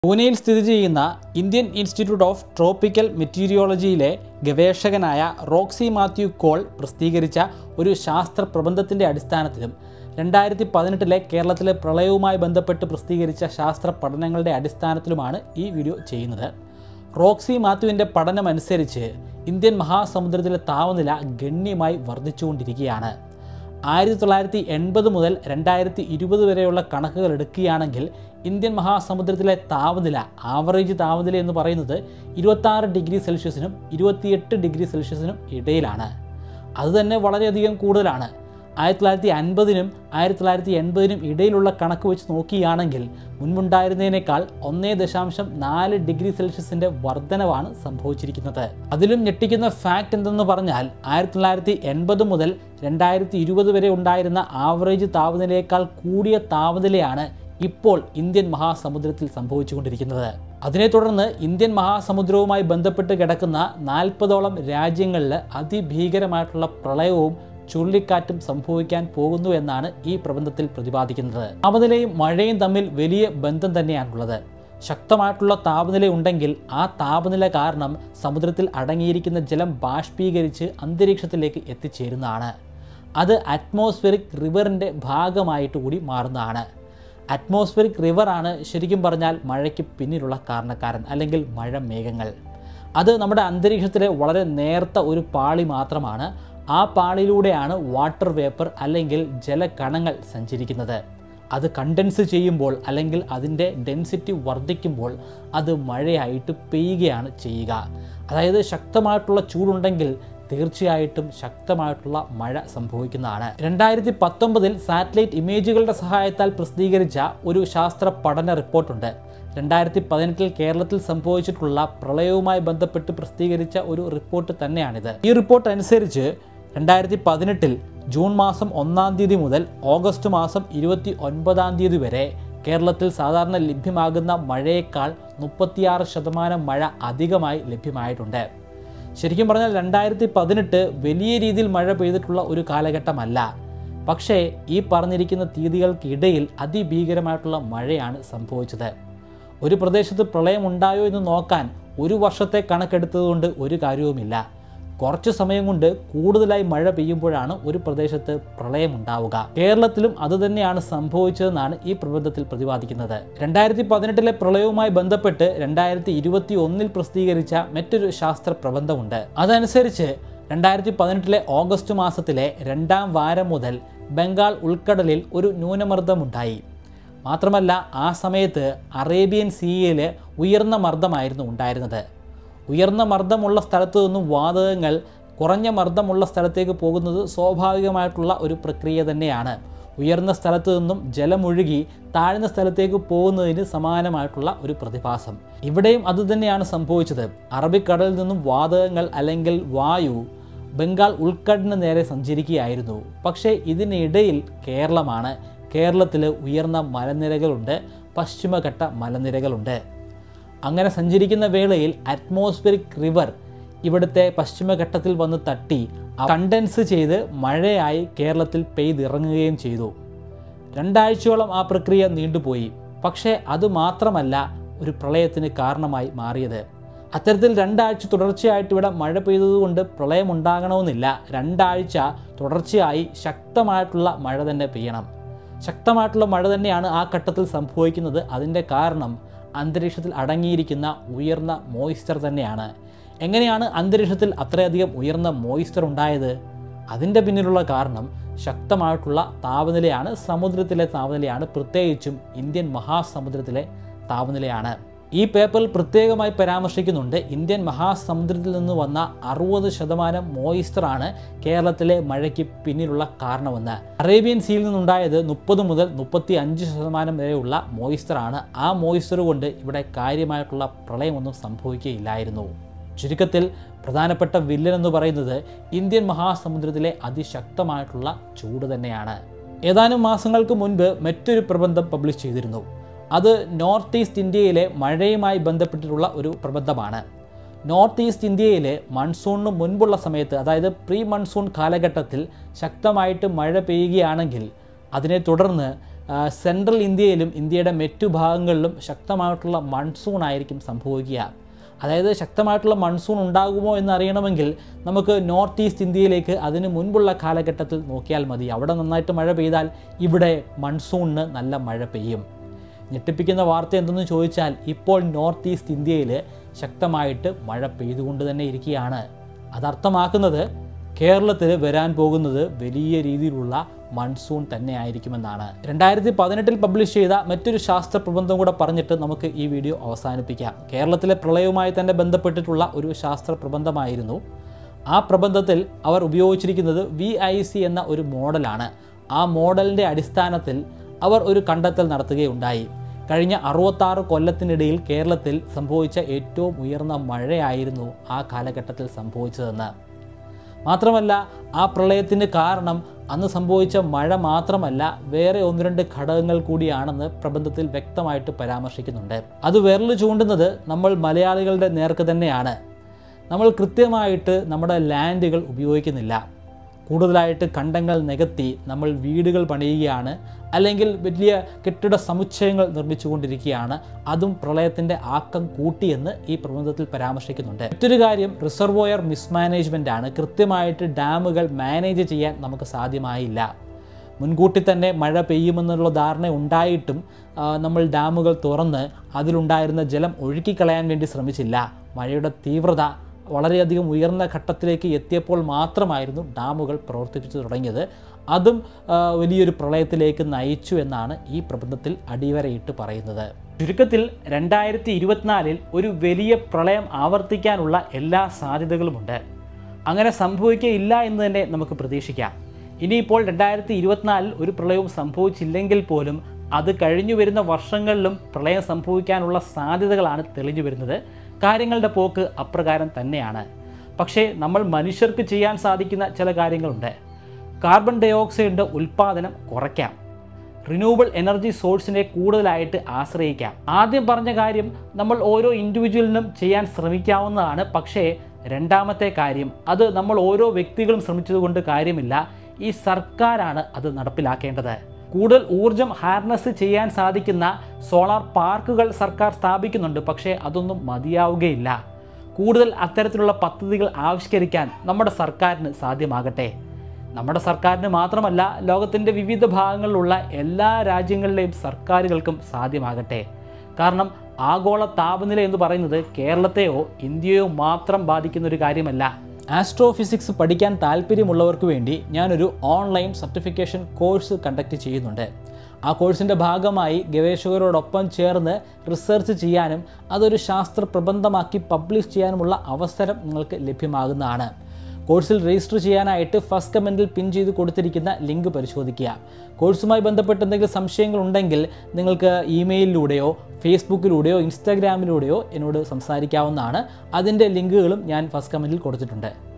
പൂനെയിൽ സ്ഥിതി ചെയ്യുന്ന ഇന്ത്യൻ ഇൻസ്റ്റിറ്റ്യൂട്ട് ഓഫ് ട്രോപ്പിക്കൽ മെറ്റീരിയോളജിയിലെ ഗവേഷകനായ റോക്സി മാത്യു കോൾ പ്രസിദ്ധീകരിച്ച ഒരു ശാസ്ത്ര പ്രബന്ധത്തിൻ്റെ അടിസ്ഥാനത്തിലും രണ്ടായിരത്തി പതിനെട്ടിലെ കേരളത്തിലെ പ്രളയവുമായി ബന്ധപ്പെട്ട് പ്രസിദ്ധീകരിച്ച ശാസ്ത്ര പഠനങ്ങളുടെ അടിസ്ഥാനത്തിലുമാണ് ഈ വീഡിയോ ചെയ്യുന്നത് റോക്സി മാത്യുവിൻ്റെ പഠനമനുസരിച്ച് ഇന്ത്യൻ മഹാസമുദ്രത്തിലെ താപനില ഗണ്യമായി വർദ്ധിച്ചുകൊണ്ടിരിക്കുകയാണ് ആയിരത്തി തൊള്ളായിരത്തി എൺപത് മുതൽ രണ്ടായിരത്തി ഇരുപത് വരെയുള്ള കണക്കുകൾ എടുക്കുകയാണെങ്കിൽ ഇന്ത്യൻ മഹാസമുദ്രത്തിലെ താപനില ആവറേജ് താപനില എന്ന് പറയുന്നത് ഇരുപത്താറ് ഡിഗ്രി സെൽഷ്യസിനും ഇരുപത്തിയെട്ട് ഡിഗ്രി സെൽഷ്യസിനും ഇടയിലാണ് അതുതന്നെ വളരെയധികം കൂടുതലാണ് ആയിരത്തി തൊള്ളായിരത്തി അൻപതിനും ആയിരത്തി തൊള്ളായിരത്തി എൺപതിനും ഇടയിലുള്ള കണക്ക് വെച്ച് നോക്കുകയാണെങ്കിൽ മുൻപുണ്ടായിരുന്നതിനേക്കാൾ ഒന്നേ ദശാംശം നാല് ഡിഗ്രി സെൽഷ്യസിൻ്റെ വർധനവാണ് സംഭവിച്ചിരിക്കുന്നത് അതിലും ഞെട്ടിക്കുന്ന ഫാക്റ്റ് എന്തെന്ന് പറഞ്ഞാൽ ആയിരത്തി തൊള്ളായിരത്തി എൺപത് മുതൽ രണ്ടായിരത്തി ഇരുപത് വരെ ഉണ്ടായിരുന്ന ആവറേജ് താപനിലയേക്കാൾ കൂടിയ താപനിലയാണ് ഇപ്പോൾ ഇന്ത്യൻ മഹാസമുദ്രത്തിൽ സംഭവിച്ചുകൊണ്ടിരിക്കുന്നത് അതിനെ തുടർന്ന് ഇന്ത്യൻ മഹാസമുദ്രവുമായി ബന്ധപ്പെട്ട് കിടക്കുന്ന നാൽപ്പതോളം രാജ്യങ്ങളിൽ അതിഭീകരമായിട്ടുള്ള പ്രളയവും ചുഴലിക്കാറ്റും സംഭവിക്കാൻ പോകുന്നു എന്നാണ് ഈ പ്രബന്ധത്തിൽ പ്രതിപാദിക്കുന്നത് താപനിലയും മഴയും തമ്മിൽ വലിയ ബന്ധം തന്നെയാണുള്ളത് ശക്തമായിട്ടുള്ള താപനില ഉണ്ടെങ്കിൽ ആ താപനില കാരണം സമുദ്രത്തിൽ അടങ്ങിയിരിക്കുന്ന ജലം ബാഷ്പീകരിച്ച് അന്തരീക്ഷത്തിലേക്ക് എത്തിച്ചേരുന്നതാണ് അത് അറ്റ്മോസ്ഫിയറിക് റിവറിൻ്റെ ഭാഗമായിട്ട് കൂടി മാറുന്നതാണ് അറ്റ്മോസ്ഫിയറിക് റിവറാണ് ശരിക്കും പറഞ്ഞാൽ മഴയ്ക്ക് പിന്നിലുള്ള കാരണക്കാരൻ അല്ലെങ്കിൽ മഴ മേഘങ്ങൾ അത് നമ്മുടെ അന്തരീക്ഷത്തിലെ വളരെ നേർത്ത ഒരു പാളി മാത്രമാണ് ആ പാളിയിലൂടെയാണ് വാട്ടർ വേപ്പർ അല്ലെങ്കിൽ ജലകണങ്ങൾ സഞ്ചരിക്കുന്നത് അത് കണ്ടൻസ് ചെയ്യുമ്പോൾ അല്ലെങ്കിൽ അതിൻ്റെ ഡെൻസിറ്റി വർദ്ധിക്കുമ്പോൾ അത് മഴയായിട്ട് പെയ്യുകയാണ് ചെയ്യുക അതായത് ശക്തമായിട്ടുള്ള ചൂടുണ്ടെങ്കിൽ തീർച്ചയായിട്ടും ശക്തമായിട്ടുള്ള മഴ സംഭവിക്കുന്നതാണ് രണ്ടായിരത്തി പത്തൊമ്പതിൽ സാറ്റലൈറ്റ് ഇമേജുകളുടെ സഹായത്താൽ പ്രസിദ്ധീകരിച്ച ഒരു ശാസ്ത്ര പഠന റിപ്പോർട്ടുണ്ട് രണ്ടായിരത്തി പതിനെട്ടിൽ കേരളത്തിൽ സംഭവിച്ചിട്ടുള്ള പ്രളയവുമായി ബന്ധപ്പെട്ട് പ്രസിദ്ധീകരിച്ച ഒരു റിപ്പോർട്ട് തന്നെയാണിത് ഈ റിപ്പോർട്ട് അനുസരിച്ച് രണ്ടായിരത്തി പതിനെട്ടിൽ ജൂൺ മാസം ഒന്നാം തീയതി മുതൽ ഓഗസ്റ്റ് മാസം ഇരുപത്തി ഒൻപതാം തീയതി വരെ കേരളത്തിൽ സാധാരണ ലഭ്യമാകുന്ന മഴയേക്കാൾ മുപ്പത്തിയാറ് ശതമാനം മഴ അധികമായി ലഭ്യമായിട്ടുണ്ട് ശരിക്കും പറഞ്ഞാൽ രണ്ടായിരത്തി പതിനെട്ട് വലിയ രീതിയിൽ മഴ പെയ്തിട്ടുള്ള ഒരു കാലഘട്ടമല്ല പക്ഷേ ഈ പറഞ്ഞിരിക്കുന്ന തീയതികൾക്കിടയിൽ അതിഭീകരമായിട്ടുള്ള മഴയാണ് സംഭവിച്ചത് ഒരു പ്രദേശത്ത് പ്രളയം ഉണ്ടായോ എന്ന് നോക്കാൻ ഒരു വർഷത്തെ കണക്കെടുത്തതുകൊണ്ട് ഒരു കാര്യവുമില്ല കുറച്ച് സമയം കൊണ്ട് കൂടുതലായി മഴ പെയ്യുമ്പോഴാണ് ഒരു പ്രദേശത്ത് പ്രളയം ഉണ്ടാവുക കേരളത്തിലും അതുതന്നെയാണ് സംഭവിച്ചതെന്നാണ് ഈ പ്രബന്ധത്തിൽ പ്രതിപാദിക്കുന്നത് രണ്ടായിരത്തി പതിനെട്ടിലെ പ്രളയവുമായി ബന്ധപ്പെട്ട് രണ്ടായിരത്തി ഇരുപത്തി ഒന്നിൽ പ്രസിദ്ധീകരിച്ച മറ്റൊരു ശാസ്ത്ര പ്രബന്ധമുണ്ട് അതനുസരിച്ച് രണ്ടായിരത്തി പതിനെട്ടിലെ ഓഗസ്റ്റ് മാസത്തിലെ രണ്ടാം വാരം മുതൽ ബംഗാൾ ഉൾക്കടലിൽ ഒരു ന്യൂനമർദ്ദമുണ്ടായി മാത്രമല്ല ആ സമയത്ത് അറേബ്യൻ സീയിൽ ഉയർന്ന മർദ്ദമായിരുന്നു ഉണ്ടായിരുന്നത് ഉയർന്ന മർദ്ദമുള്ള സ്ഥലത്തു നിന്നും വാതകങ്ങൾ കുറഞ്ഞ മർദ്ദമുള്ള സ്ഥലത്തേക്ക് പോകുന്നത് സ്വാഭാവികമായിട്ടുള്ള ഒരു പ്രക്രിയ തന്നെയാണ് ഉയർന്ന സ്ഥലത്തു നിന്നും ജലമൊഴുകി താഴ്ന്ന സ്ഥലത്തേക്ക് പോകുന്നതിന് സമാനമായിട്ടുള്ള ഒരു പ്രതിഭാസം ഇവിടെയും അതുതന്നെയാണ് സംഭവിച്ചത് അറബിക്കടലിൽ നിന്നും വാതകങ്ങൾ അല്ലെങ്കിൽ വായു ബംഗാൾ ഉൾക്കടലിന് നേരെ സഞ്ചരിക്കുകയായിരുന്നു പക്ഷേ ഇതിനിടയിൽ കേരളമാണ് കേരളത്തിൽ ഉയർന്ന മലനിരകളുണ്ട് പശ്ചിമഘട്ട മലനിരകളുണ്ട് അങ്ങനെ സഞ്ചരിക്കുന്ന വേളയിൽ അറ്റ്മോസ്ഫിയറിക് റിവർ ഇവിടുത്തെ പശ്ചിമഘട്ടത്തിൽ വന്ന് തട്ടി കണ്ടൻസ് ചെയ്ത് മഴയായി കേരളത്തിൽ പെയ്തിറങ്ങുകയും ചെയ്തു രണ്ടാഴ്ചയോളം ആ പ്രക്രിയ നീണ്ടുപോയി പക്ഷേ അത് മാത്രമല്ല ഒരു പ്രളയത്തിന് കാരണമായി മാറിയത് അത്തരത്തിൽ രണ്ടാഴ്ച തുടർച്ചയായിട്ട് ഇവിടെ മഴ പെയ്തതുകൊണ്ട് പ്രളയം ഉണ്ടാകണമെന്നില്ല രണ്ടാഴ്ച തുടർച്ചയായി ശക്തമായിട്ടുള്ള മഴ തന്നെ പെയ്യണം ശക്തമായിട്ടുള്ള മഴ തന്നെയാണ് ആ ഘട്ടത്തിൽ സംഭവിക്കുന്നത് അതിൻ്റെ കാരണം അന്തരീക്ഷത്തിൽ അടങ്ങിയിരിക്കുന്ന ഉയർന്ന മോയ്സ്ചർ തന്നെയാണ് എങ്ങനെയാണ് അന്തരീക്ഷത്തിൽ അത്രയധികം ഉയർന്ന മോയ്സ്ചർ ഉണ്ടായത് അതിൻ്റെ പിന്നിലുള്ള കാരണം ശക്തമായിട്ടുള്ള താപനിലയാണ് സമുദ്രത്തിലെ താപനിലയാണ് പ്രത്യേകിച്ചും ഇന്ത്യൻ മഹാസമുദ്രത്തിലെ താപനിലയാണ് ഈ പേപ്പറിൽ പ്രത്യേകമായി പരാമർശിക്കുന്നുണ്ട് ഇന്ത്യൻ മഹാസമുദ്രത്തിൽ നിന്ന് വന്ന അറുപത് ശതമാനം മോയിസ്റ്ററാണ് കേരളത്തിലെ മഴയ്ക്ക് പിന്നിലുള്ള കാരണമെന്ന് അറേബ്യൻ സീയിൽ നിന്നുണ്ടായത് മുപ്പത് മുതൽ മുപ്പത്തി അഞ്ച് ശതമാനം വരെയുള്ള മോയിസ്റ്ററാണ് ആ മോയിസ്റ്റർ കൊണ്ട് ഇവിടെ കാര്യമായിട്ടുള്ള പ്രളയമൊന്നും സംഭവിക്കുകയില്ലായിരുന്നു ചുരുക്കത്തിൽ പ്രധാനപ്പെട്ട വില്ലൻ എന്ന് പറയുന്നത് ഇന്ത്യൻ മഹാസമുദ്രത്തിലെ അതിശക്തമായിട്ടുള്ള ചൂട് തന്നെയാണ് ഏതാനും മാസങ്ങൾക്ക് മുൻപ് മറ്റൊരു പ്രബന്ധം പബ്ലിഷ് ചെയ്തിരുന്നു അത് നോർത്ത് ഈസ്റ്റ് ഇന്ത്യയിലെ മഴയുമായി ബന്ധപ്പെട്ടിട്ടുള്ള ഒരു പ്രബന്ധമാണ് നോർത്ത് ഈസ്റ്റ് ഇന്ത്യയിലെ മൺസൂണിന് മുൻപുള്ള സമയത്ത് അതായത് പ്രീ മൺസൂൺ കാലഘട്ടത്തിൽ ശക്തമായിട്ട് മഴ പെയ്യുകയാണെങ്കിൽ അതിനെ തുടർന്ന് ആ, സെൻട്രൽ ഇന്ത്യയിലും ഇന്ത്യയുടെ മറ്റു ഭാഗങ്ങളിലും ശക്തമായിട്ടുള്ള മൺസൂൺ ആയിരിക്കും സംഭവിക്കുക അതായത് ശക്തമായിട്ടുള്ള മൺസൂൺ ഉണ്ടാകുമോ എന്ന് അറിയണമെങ്കിൽ നമുക്ക് നോർത്ത് ഈസ്റ്റ് ഇന്ത്യയിലേക്ക് അതിന് മുൻപുള്ള കാലഘട്ടത്തിൽ നോക്കിയാൽ മതി അവിടെ നന്നായിട്ട് മഴ പെയ്താൽ ഇവിടെ മൺസൂണിന് നല്ല മഴ പെയ്യും ഞെട്ടിപ്പിക്കുന്ന വാർത്ത എന്തെന്ന് ചോദിച്ചാൽ ഇപ്പോൾ നോർത്ത് ഈസ്റ്റ് ഇന്ത്യയിൽ ശക്തമായിട്ട് മഴ പെയ്തുകൊണ്ട് തന്നെ ഇരിക്കുകയാണ് അതർത്ഥമാക്കുന്നത് കേരളത്തിൽ വരാൻ പോകുന്നത് വലിയ രീതിയിലുള്ള മൺസൂൺ തന്നെ ആയിരിക്കുമെന്നാണ് രണ്ടായിരത്തി പതിനെട്ടിൽ പബ്ലിഷ് ചെയ്ത മറ്റൊരു ശാസ്ത്ര പ്രബന്ധം കൂടെ പറഞ്ഞിട്ട് നമുക്ക് ഈ വീഡിയോ അവസാനിപ്പിക്കാം കേരളത്തിലെ പ്രളയവുമായി തന്നെ ബന്ധപ്പെട്ടിട്ടുള്ള ഒരു ശാസ്ത്ര പ്രബന്ധമായിരുന്നു ആ പ്രബന്ധത്തിൽ അവർ ഉപയോഗിച്ചിരിക്കുന്നത് വി ഐ സി എന്ന ഒരു മോഡലാണ് ആ മോഡലിൻ്റെ അടിസ്ഥാനത്തിൽ അവർ ഒരു കണ്ടെത്തൽ നടത്തുകയുണ്ടായി കഴിഞ്ഞ അറുപത്താറ് കൊല്ലത്തിനിടയിൽ കേരളത്തിൽ സംഭവിച്ച ഏറ്റവും ഉയർന്ന മഴയായിരുന്നു ആ കാലഘട്ടത്തിൽ സംഭവിച്ചതെന്ന് മാത്രമല്ല ആ പ്രളയത്തിന് കാരണം അന്ന് സംഭവിച്ച മഴ മാത്രമല്ല വേറെ ഒന്ന് രണ്ട് ഘടകങ്ങൾ കൂടിയാണെന്ന് പ്രബന്ധത്തിൽ വ്യക്തമായിട്ട് പരാമർശിക്കുന്നുണ്ട് അത് വിരൽ ചൂണ്ടുന്നത് നമ്മൾ മലയാളികളുടെ നേർക്ക് തന്നെയാണ് നമ്മൾ കൃത്യമായിട്ട് നമ്മുടെ ലാൻഡുകൾ ഉപയോഗിക്കുന്നില്ല കൂടുതലായിട്ട് കണ്ടങ്ങൾ നികത്തി നമ്മൾ വീടുകൾ പണിയുകയാണ് അല്ലെങ്കിൽ വലിയ കെട്ടിട സമുച്ചയങ്ങൾ നിർമ്മിച്ചുകൊണ്ടിരിക്കുകയാണ് അതും പ്രളയത്തിൻ്റെ ആക്കം കൂട്ടിയെന്ന് ഈ പ്രബന്ധത്തിൽ പരാമർശിക്കുന്നുണ്ട് മറ്റൊരു കാര്യം റിസർവോയർ മിസ്മാനേജ്മെൻ്റ് ആണ് കൃത്യമായിട്ട് ഡാമുകൾ മാനേജ് ചെയ്യാൻ നമുക്ക് സാധ്യമായില്ല മുൻകൂട്ടി തന്നെ മഴ പെയ്യുമെന്നുള്ള ധാരണ ഉണ്ടായിട്ടും ആ, നമ്മൾ ഡാമുകൾ തുറന്ന് അതിലുണ്ടായിരുന്ന ജലം ഒഴുക്കിക്കളയാൻ വേണ്ടി ശ്രമിച്ചില്ല മഴയുടെ തീവ്രത വളരെയധികം ഉയർന്ന ഘട്ടത്തിലേക്ക് എത്തിയപ്പോൾ മാത്രമായിരുന്നു ഡാമുകൾ പ്രവർത്തിപ്പിച്ചു തുടങ്ങിയത് അതും ആ, വലിയൊരു പ്രളയത്തിലേക്ക് നയിച്ചു എന്നാണ് ഈ പ്രബന്ധത്തിൽ അടിവരയിട്ട് പറയുന്നത് ചുരുക്കത്തിൽ രണ്ടായിരത്തി ഇരുപത്തിനാലിൽ ഒരു വലിയ പ്രളയം ആവർത്തിക്കാനുള്ള എല്ലാ സാധ്യതകളുമുണ്ട് അങ്ങനെ സംഭവിക്കുകയില്ല എന്ന് തന്നെ നമുക്ക് പ്രതീക്ഷിക്കാം ഇനിയിപ്പോൾ രണ്ടായിരത്തി ഇരുപത്തിനാലിൽ ഒരു പ്രളയവും സംഭവിച്ചില്ലെങ്കിൽ പോലും അത് കഴിഞ്ഞു വരുന്ന വർഷങ്ങളിലും പ്രളയം സംഭവിക്കാനുള്ള സാധ്യതകളാണ് തെളിഞ്ഞു വരുന്നത് കാര്യങ്ങളുടെ പോക്ക് അപ്രകാരം തന്നെയാണ് പക്ഷേ നമ്മൾ മനുഷ്യർക്ക് ചെയ്യാൻ സാധിക്കുന്ന ചില കാര്യങ്ങളുണ്ട് കാർബൺ ഡൈ ഓക്സൈഡിൻ്റെ ഉൽപ്പാദനം കുറയ്ക്കാം റിന്യൂവബിൾ എനർജി സോഴ്സിനെ കൂടുതലായിട്ട് ആശ്രയിക്കാം ആദ്യം പറഞ്ഞ കാര്യം നമ്മൾ ഓരോ ഇൻഡിവിജ്വലിനും ചെയ്യാൻ ശ്രമിക്കാവുന്നതാണ് പക്ഷേ രണ്ടാമത്തെ കാര്യം അത് നമ്മൾ ഓരോ വ്യക്തികളും ശ്രമിച്ചതുകൊണ്ട് കാര്യമില്ല ഈ സർക്കാരാണ് അത് നടപ്പിലാക്കേണ്ടത് കൂടുതൽ ഊർജം ഹാർനസ് ചെയ്യാൻ സാധിക്കുന്ന സോളാർ പാർക്കുകൾ സർക്കാർ സ്ഥാപിക്കുന്നുണ്ട് പക്ഷേ അതൊന്നും മതിയാവുകയില്ല കൂടുതൽ അത്തരത്തിലുള്ള പദ്ധതികൾ ആവിഷ്കരിക്കാൻ നമ്മുടെ സർക്കാരിന് സാധ്യമാകട്ടെ നമ്മുടെ സർക്കാരിന് മാത്രമല്ല ലോകത്തിൻ്റെ വിവിധ ഭാഗങ്ങളിലുള്ള എല്ലാ രാജ്യങ്ങളിലെയും സർക്കാരുകൾക്കും സാധ്യമാകട്ടെ കാരണം ആഗോള താപനില എന്ന് പറയുന്നത് കേരളത്തെയോ ഇന്ത്യയോ മാത്രം ബാധിക്കുന്ന ഒരു കാര്യമല്ല ആസ്ട്രോഫിസിക്സ് പഠിക്കാൻ താല്പര്യമുള്ളവർക്ക് വേണ്ടി ഞാനൊരു ഓൺലൈൻ സർട്ടിഫിക്കേഷൻ കോഴ്സ് കണ്ടക്ട് ചെയ്യുന്നുണ്ട് ആ കോഴ്സിൻ്റെ ഭാഗമായി ഗവേഷകരോടൊപ്പം ചേർന്ന് റിസർച്ച് ചെയ്യാനും അതൊരു ശാസ്ത്ര പ്രബന്ധമാക്കി പബ്ലിഷ് ചെയ്യാനുമുള്ള അവസരം നിങ്ങൾക്ക് ലഭ്യമാകുന്നതാണ് കോഴ്സിൽ രജിസ്റ്റർ ചെയ്യാനായിട്ട് ഫസ്റ്റ് കമൻറ്റിൽ പിൻ ചെയ്ത് കൊടുത്തിരിക്കുന്ന ലിങ്ക് പരിശോധിക്കുക കോഴ്സുമായി ബന്ധപ്പെട്ട് എന്തെങ്കിലും സംശയങ്ങൾ ഉണ്ടെങ്കിൽ നിങ്ങൾക്ക് ഇമെയിലിലൂടെയോ ഫേസ്ബുക്കിലൂടെയോ ഇൻസ്റ്റാഗ്രാമിലൂടെയോ എന്നോട് സംസാരിക്കാവുന്നതാണ് അതിൻ്റെ ലിങ്കുകളും ഞാൻ ഫസ്റ്റ് കമൻറ്റിൽ കൊടുത്തിട്ടുണ്ട്